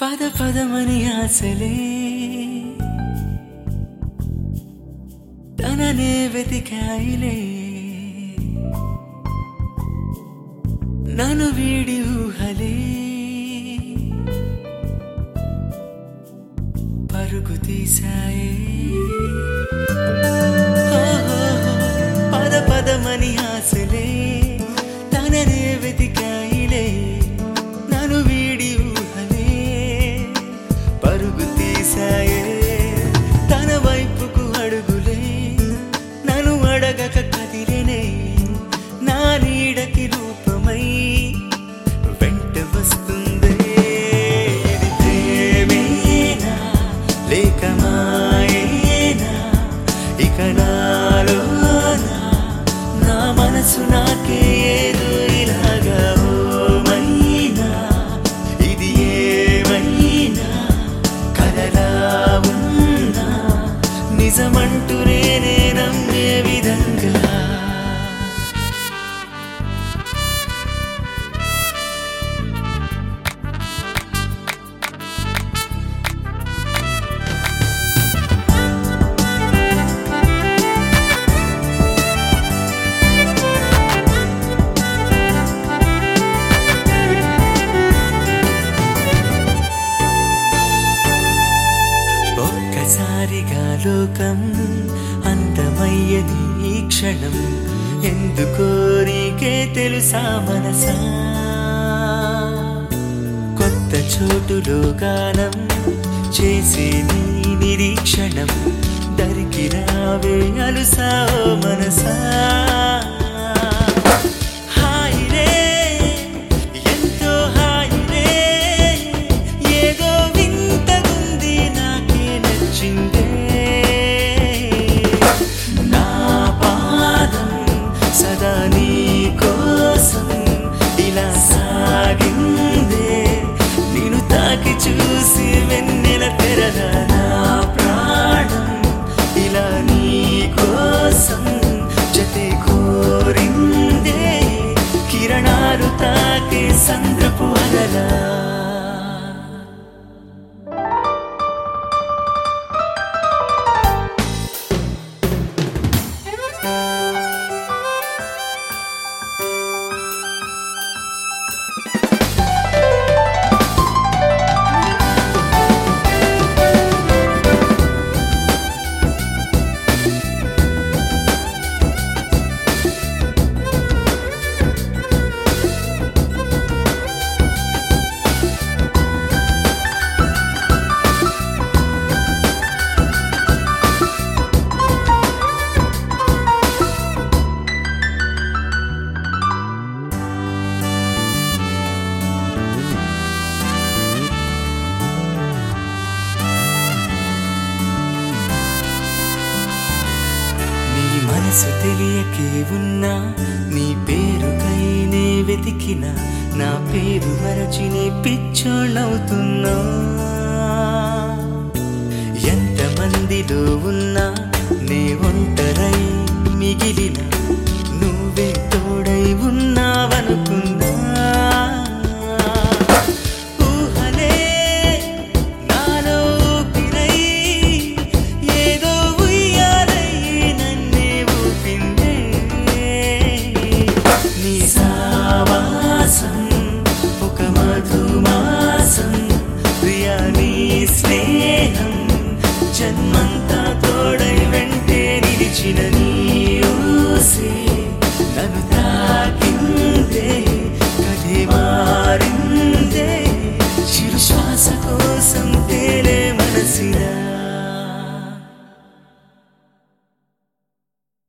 పద పదమని ఆశలే తననే వెతికాయిలే నన్ను వీడి ఊహలే పరుగు తీసాయే ఓహో, పద పదమని ఆశలే తననే వెతికాయిలే నన్ను వీడి ఊహలే పరుగు తీసాయే తన వైపుకు అడుగులే నన్ను అడగక కదిలేనే నా నీడకి రూపమై వెంట వస్తుందే ఇది ప్రేమేనా లేక మాయేనా ఇక నాలోనా నా మనసు నాకే ఏదో ఇలాగా ఓ మైనా ఇది ఏమైనా కలలా ఉన్నా నిజమంటూ నేనే నమ్మే విధంగా ఒక్కసారిగా లోకం అంతమయ్యది ఈ క్షణం ఎందుకో నీకే తెలుసా మనసా కొత్త చోటులో గానం చేసే నీ నిరీక్షణం దరికి రావే అలుసా ఓ మనసా హాయిరే ఎంతో హాయిరే ఏదో వింతగుంది నాకే నచ్చిందే నా పాదం సదా నీ కోసం ఇలా సాగిందే నేను తాకి చూసి వెన్నెల తెరల నా ప్రాణం ఇలా నీ కోసం జతే కోరిందే కిరణాలు తాకే సంద్రపు అలలా నీ మనసు తెలియకే ఉన్నా నీ పేరుకైనే వెతికిన నా పేరు మరచి నీ పిచ్చోళ్ళవుతున్నా ఎంతమందిలో ఉన్నా నే ఒంటరై మిగిలిన నువ్వే తోడై ఉన్నా